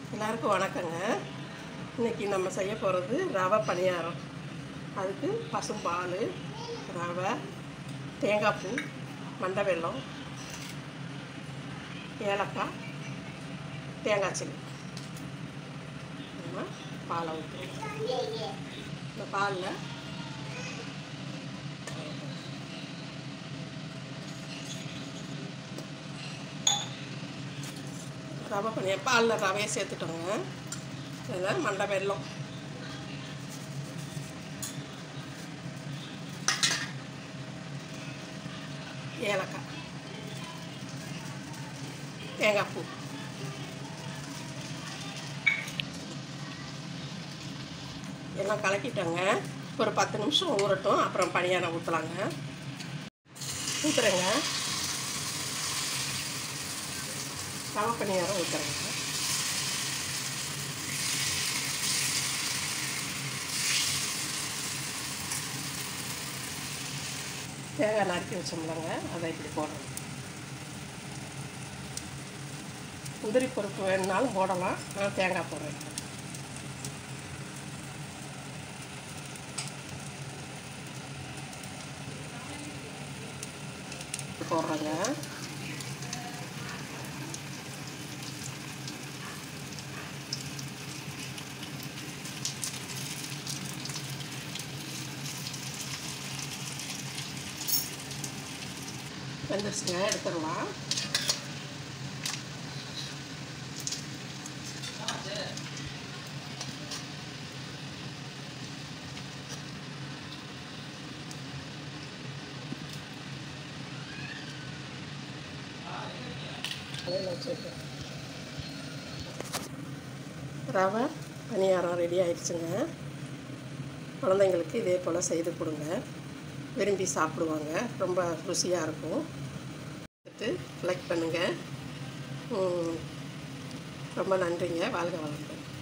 எல்லாருக்கும் வணக்கங்க இன்னைக்கு நம்ம செய்ய போகிறது ரவை பணியாரம் அதுக்கு பசும்பால் ரவை தேங்காய் பூ மண்டை வெல்லம் ஏலக்காய் தேங்காய் சில்லி நம்ம பாலை ஊற்றுவோம் இந்த பாலில் ரவை பனியா பாலில் ரவையை சேர்த்துட்டோங்க இதில் மண்டை வெல்லம் ஏலக்காய் தேங்காய் பூ எல்லாம் கலக்கிட்டோங்க ஒரு பத்து நிமிஷம் ஊறட்டும் அப்புறம் பனியாரம் ஊற்றலாங்க ஊற்றுறேங்க ரவை பணியாரம் ஊற்றுறேங்க தேங்காய் நறுக்கி வச்சோம்லங்க அதை இப்படி போடணும் உதிரி பருப்பு வேணுனாலும் போடலாம் நான் தேங்காய் போடுறேன் போடுறேங்க வெந்துருச்சுங்க எடுத்துடலாம் தலையில் வச்சுருக்கேன் ரவை பணியாரம் ரெடி ஆயிடுச்சுங்க குழந்தைங்களுக்கு இதே போல் செய்து கொடுங்க விரும்பி சாப்பிடுவாங்க ரொம்ப ருசியாக இருக்கும் பார்த்துட்டு லைக் பண்ணுங்கள் ரொம்ப நன்றிங்க வாழ்க வளர்ப்பேன்